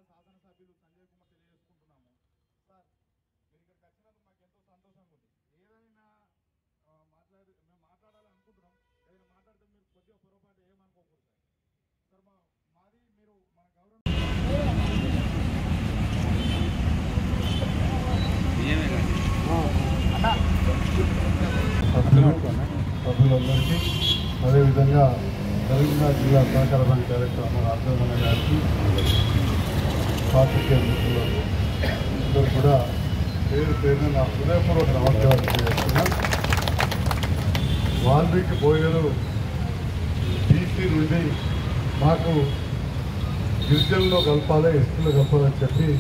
శాసనసభ్యులు సంజయ్ కుమార్ తెలియజేసుకుంటున్నాము సార్ మీరు ఇక్కడికి వచ్చినందుకు మాకు ఎంతో సంతోషంగా ఉంది ఏదైనా ఆ, మాట్లాడి మేము మాట్లాడాలని అనుకుంటున్నాం ఏదైనా మాట్లాడితే మీరు కొద్దిగా పొరపాటు ఏమనుకోకూడదు సార్ సార్ మా మాది మీరు మన గౌరవం సభ్యులు సభ్యులందరికీ అదేవిధంగా తెలంగాణ జిల్లా సహకార బ్యాంక్ డైరెక్టర్ అమ్మ అర్థమన్న గారికి పాత్రికేయ మిత్రులకు అందరూ కూడా పేరు పేరున నా హృదయపూర్వక నమస్కారాలు తెలియజేస్తున్నా వాల్మీకి బోయలు బీసీ నుండి మాకు గిరిజనుల్లో కలపాలి ఎస్టీలో కలపాలని చెప్పి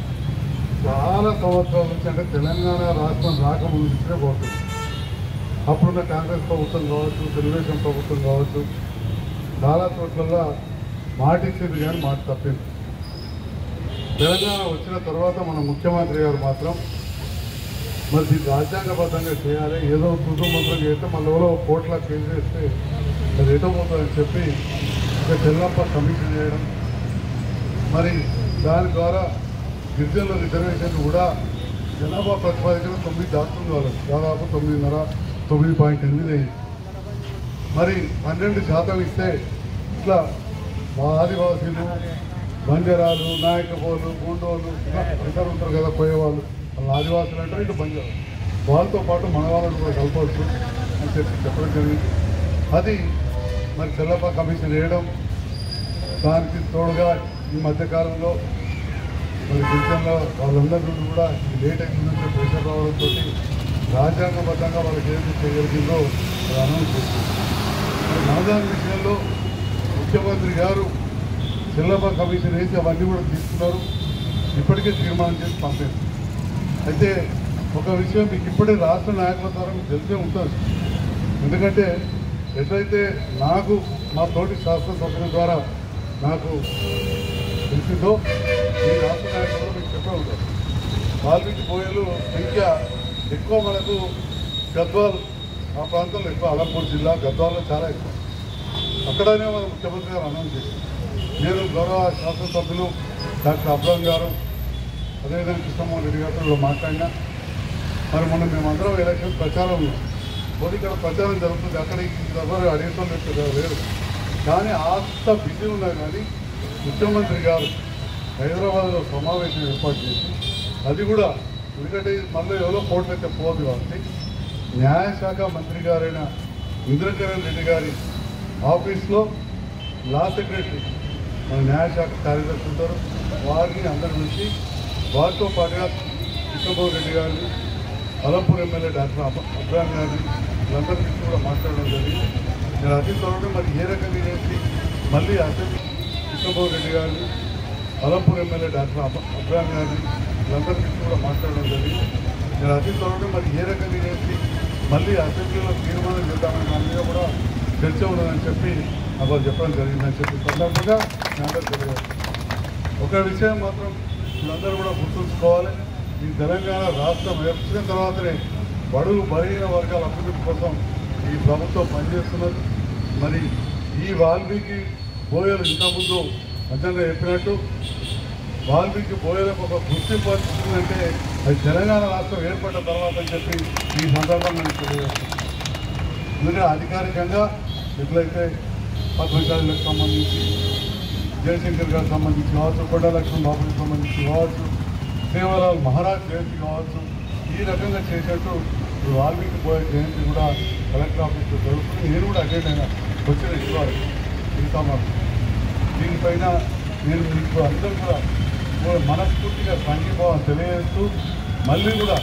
చాలా సంవత్సరాల నుంచి అంటే తెలంగాణ రాష్ట్రం రాకముందు నుంచే పోతుంది అప్పుడున్న కాంగ్రెస్ ప్రభుత్వం కావచ్చు తెలుగుదేశం ప్రభుత్వం కావచ్చు చాలా చోట్ల మాటిచ్చింది కానీ మాట తప్పింది తెలంగాణ వచ్చిన తర్వాత మన ముఖ్యమంత్రి గారు మాత్రం మరి దీన్ని రాజ్యాంగబద్ధంగా చేయాలి ఏదో కుటుంబంతో చేస్తే మళ్ళీ ఎవరో కోట్ల కేసు చేస్తే అది ఎటో పోతుందని చెప్పి ఒక చెల్లప్ప కమిషన్ చేయడం మరి దాని ద్వారా గిరిజనుల రిజర్వేషన్ కూడా జనాభా ప్రతిపాదికన తొమ్మిది దాటుతుంది వాళ్ళకి దాదాపు తొమ్మిదిన్నర తొమ్మిది పాయింట్ ఎనిమిది అయింది మరి పన్నెండు శాతం ఇస్తే ఇట్లా మా ఆదివాసీలు బంజరాలు నాయకపోలు గుండోలు ఇలా ఇతరు ఉంటారు కదా పోయేవాళ్ళు వాళ్ళ ఆదివాసులు అంటారు ఇటు బంజారు వాళ్ళతో పాటు మన వాళ్ళని కూడా కలపవచ్చు అని చెప్పి చెప్పడం జరిగింది అది మరి చెల్లప్ప కమిషన్ వేయడం దానికి తోడుగా ఈ మధ్యకాలంలో మరి గిరిజనుల వాళ్ళందరి నుండి కూడా ఈ లేట్ అయిందంటే ప్రెషర్ రావడంతో రాజ్యాంగబద్ధంగా వాళ్ళకి ఏది చేయగలిగిందో అది అనౌన్స్ చేసింది మరి నవదాని విషయంలో ముఖ్యమంత్రి గారు చెల్లమ్మ కమిషన్ వేసి అవన్నీ కూడా తీసుకున్నారు ఇప్పటికే తీర్మానం చేసి పంపారు అయితే ఒక విషయం మీకు ఇప్పుడే రాష్ట్ర నాయకుల ద్వారా మీకు తెలిసే ఉంటుంది ఎందుకంటే ఎట్లయితే నాకు మా తోటి శాసనసభ్యుల ద్వారా నాకు తెలిసిందో ఈ రాష్ట్ర నాయకులు కూడా మీకు చెప్పే ఉంటారు వాల్మీకి బోయలు సంఖ్య ఎక్కువ మనకు గద్వాల్ ఆ ప్రాంతంలో ఎక్కువ అలంపూర్ జిల్లా గద్వాల్లో చాలా ఎక్కువ అక్కడనే మన ముఖ్యమంత్రి గారు అనౌన్స్ చేశారు నేను గౌరవ శాసనసభ్యులు డాక్టర్ అబ్రామ్ గారు అదేవిధంగా కృష్ణమోహన్ రెడ్డి గారితో కూడా మాట్లాడినా మరి మొన్న మేమందరం ఎలక్షన్ ప్రచారం పోతే ఇక్కడ ప్రచారం జరుగుతుంది అక్కడ ఎవరు అడిగేటోళ్ళు ఇక్కడ లేరు కానీ అంత బిజీ ఉన్నా కానీ ముఖ్యమంత్రి గారు హైదరాబాద్లో సమావేశం ఏర్పాటు చేసి అది కూడా ఎందుకంటే ఇది మళ్ళీ ఎవరో కోట్లు అయితే పోదు కాబట్టి న్యాయశాఖ మంత్రి గారైన ఇంద్రకరణ్ రెడ్డి గారి ఆఫీస్లో లా సెక్రటరీ మన న్యాయశాఖ కార్యదర్శి ఉంటారు వారిని అందరి నుంచి వారితో పాటుగా కృష్ణబాబు రెడ్డి గారిని అలంపూర్ ఎమ్మెల్యే డాక్టర్ అబ- అబ్రాహం గారిని వీళ్ళందరి నుంచి కూడా మాట్లాడడం జరిగింది నేను అతి త్వరలో మరి ఏ రకంగా చేసి మళ్ళీ అసెంబ్లీ కృష్ణబాబు రెడ్డి గారిని అలంపూర్ ఎమ్మెల్యే డాక్టర్ అబ- అబ్రాహం గారిని వీళ్ళందరి నుంచి కూడా మాట్లాడడం జరిగింది నేను అతి త్వరలో మరి ఏ రకంగా చేసి మళ్ళీ అసెంబ్లీలో తీర్మానం చేద్దామని దాని మీద కూడా చర్చ ఉన్నదని చెప్పి అప్పుడు చెప్పడం జరిగిందని చెప్పి సందర్భంగా నేను అందరూ తెలియజేస్తాను ఒక విషయం మాత్రం వీళ్ళందరూ కూడా గుర్తుంచుకోవాలి ఈ తెలంగాణ రాష్ట్రం వచ్చిన తర్వాతనే బడుగు బలహీన వర్గాల అభివృద్ధి కోసం ఈ ప్రభుత్వం పనిచేస్తున్నది మరి ఈ వాల్మీకి బోయలు ఇంతకుముందు అజెండా చెప్పినట్టు వాల్మీకి బోయలకు ఒక గుర్తింపు వచ్చిందంటే అది తెలంగాణ రాష్ట్రం ఏర్పడిన తర్వాత అని చెప్పి ఈ సందర్భంగా నేను తెలియజేస్తున్నాను ఎందుకంటే అధికారికంగా ఎట్లయితే పద్మశాలకు సంబంధించి జయశంకర్ గారికి సంబంధించి కావచ్చు కొండ లక్ష్మణ్ బాబుకి సంబంధించి కావచ్చు సేవలాల్ మహారాజ్ జయంతి కావచ్చు ఈ రకంగా చేసేట్టు ఈ వాల్మీకి పోయే జయంతి కూడా కలెక్టర్ ఆఫీస్లో జరుగుతుంది నేను కూడా అటెండ్ అయినా వచ్చిన ఇవ్వాలి ఇంకా మాకు దీనిపైన నేను మీకు అందరూ కూడా కూడా మనస్ఫూర్తిగా సంఘీభావం తెలియజేస్తూ మళ్ళీ కూడా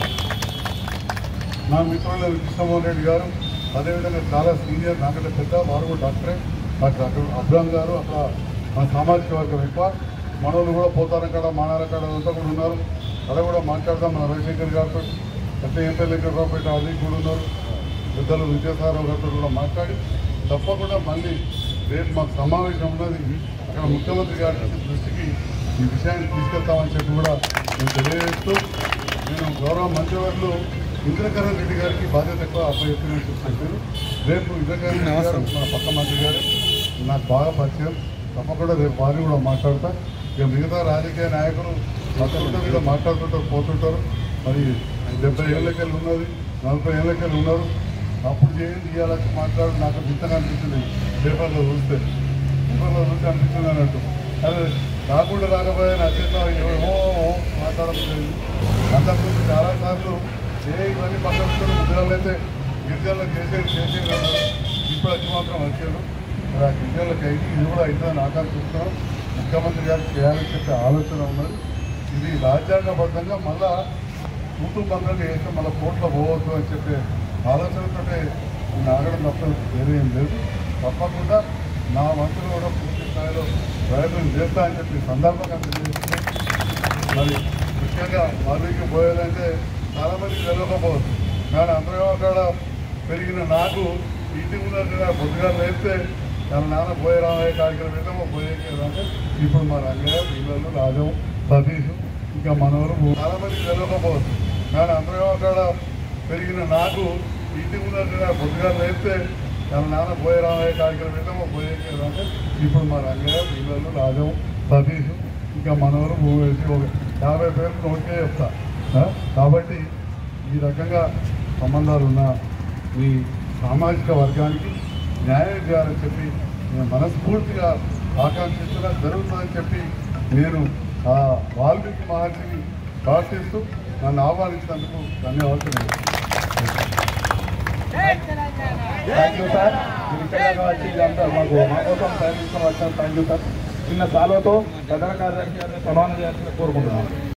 నా మిత్రులు కృష్ణమోహన్ రెడ్డి గారు అదేవిధంగా చాలా సీనియర్ నాకంటే పెద్ద వారు కూడా డాక్టరే డాక్టర్ అక్కడ అబ్రామ్ గారు అక్కడ మన సామాజిక వర్గం ఎక్కువ మనోళ్ళు కూడా పోతారం కాడ మానాల కాడ అంతా కూడా ఉన్నారు అక్కడ కూడా మాట్లాడదాం మన రవిశంకర్ గారితో అట్లా ఎంపీ లెక్కపేట అది కూడా ఉన్నారు పెద్దలు విద్యాసాగర్ గారితో కూడా మాట్లాడి తప్పకుండా మళ్ళీ రేపు మాకు సమావేశం ఉన్నది అక్కడ ముఖ్యమంత్రి గారి దృష్టికి ఈ విషయాన్ని తీసుకెళ్తామని చెప్పి కూడా నేను తెలియజేస్తూ నేను గౌరవ మంత్రివర్యులు ఇంద్రకరణ్ రెడ్డి గారికి బాధ్యత ఎక్కువ అప్పచెప్పినట్టు చెప్పారు రేపు ఇంద్రకరణ్ రెడ్డి గారు మన పక్క మంత్రి గారు నాకు బాగా పరిచయం తప్పకుండా రేపు వారిని కూడా మాట్లాడతా ఇక మిగతా రాజకీయ నాయకులు వస్తుంటారు ఇలా మాట్లాడుకుంటారు పోతుంటారు మరి డెబ్బై ఏళ్ళకెళ్ళి ఉన్నది నలభై ఏళ్ళకెళ్ళి ఉన్నారు అప్పుడు చేయండి ఇవ్వాలని మాట్లాడు నాకు వింతగా అనిపించింది పేపర్లో చూస్తే పేపర్లో చూస్తే అనిపించింది అన్నట్టు అదే రాకుండా రాకపోయే నా చేతిలో ఏమో మాట్లాడలేదు అంతకుముందు చాలాసార్లు ఏ ఇవన్నీ పక్కన పెట్టుకుని ఉద్యోగాలు అయితే గిరిజనులకు చేసేది చేసేది అన్నారు ఇప్పుడు వచ్చి మాత్రం వచ్చాడు మరి ఆ గిరిజనులకు అయితే ఇది కూడా అవుతుందని ఆకాంక్షిస్తున్నాం ముఖ్యమంత్రి గారు చేయాలని చెప్పే ఆలోచన ఉన్నది ఇది రాజ్యాంగబద్ధంగా మళ్ళా కూతురు బంధాన్ని వేస్తే మళ్ళీ కోర్టులో పోవద్దు అని చెప్పే ఆలోచనతోటే నేను ఆగడం తప్ప వేరే ఏం లేదు తప్పకుండా నా వంతులు కూడా పూర్తి స్థాయిలో ప్రయత్నం చేస్తా అని చెప్పి ఈ సందర్భంగా తెలియజేస్తున్నాను. మరి ముఖ్యంగా వాల్మీకి పోయేదంటే చాలా మందికి తెలియకపోవచ్చు కానీ అందరూ అక్కడ పెరిగిన నాకు ఇంటి ముందర పొద్దుగా లేస్తే తన నాన్న పోయే రామయ్య కార్యక్రమం వెళ్ళామో పోయే అంటే ఇప్పుడు మా రంగయ్య పిల్లలు రాజం సతీష్ ఇంకా మనవరు చాలా మందికి తెలియకపోవచ్చు కానీ అందరూ అక్కడ పెరిగిన నాకు ఇంటి ముందర పొద్దుగా లేస్తే తన నాన్న పోయే రామయ్య కార్యక్రమం వెళ్ళామో పోయే అంటే ఇప్పుడు మా రంగయ్య పిల్లలు రాజం సతీష్ ఇంకా మనవరు వేసి ఒక యాభై పేర్లు నోటికే చెప్తా ఆ? కాబట్టి ఈ రకంగా సంబంధాలు ఉన్న ఈ సామాజిక వర్గానికి న్యాయం చేయాలని చెప్పి నేను మనస్ఫూర్తిగా ఆకాంక్షిస్తున్నా జరుగుతుందని చెప్పి నేను ఆ వాల్మీకి మహర్షిని ప్రార్థిస్తూ నన్ను ఆహ్వానించినందుకు ధన్యవాదాలు థ్యాంక్ యూ సార్ మీరు ఇక్కడ వచ్చి ఇదంతా మాకు మా కోసం ప్రయత్నించడం వచ్చారు థ్యాంక్ యూ సార్ చిన్న సాల్వతో ప్రధాన కార్యదర్శి గారిని సన్మానం చేయాలని కోరుకుంటున్నాను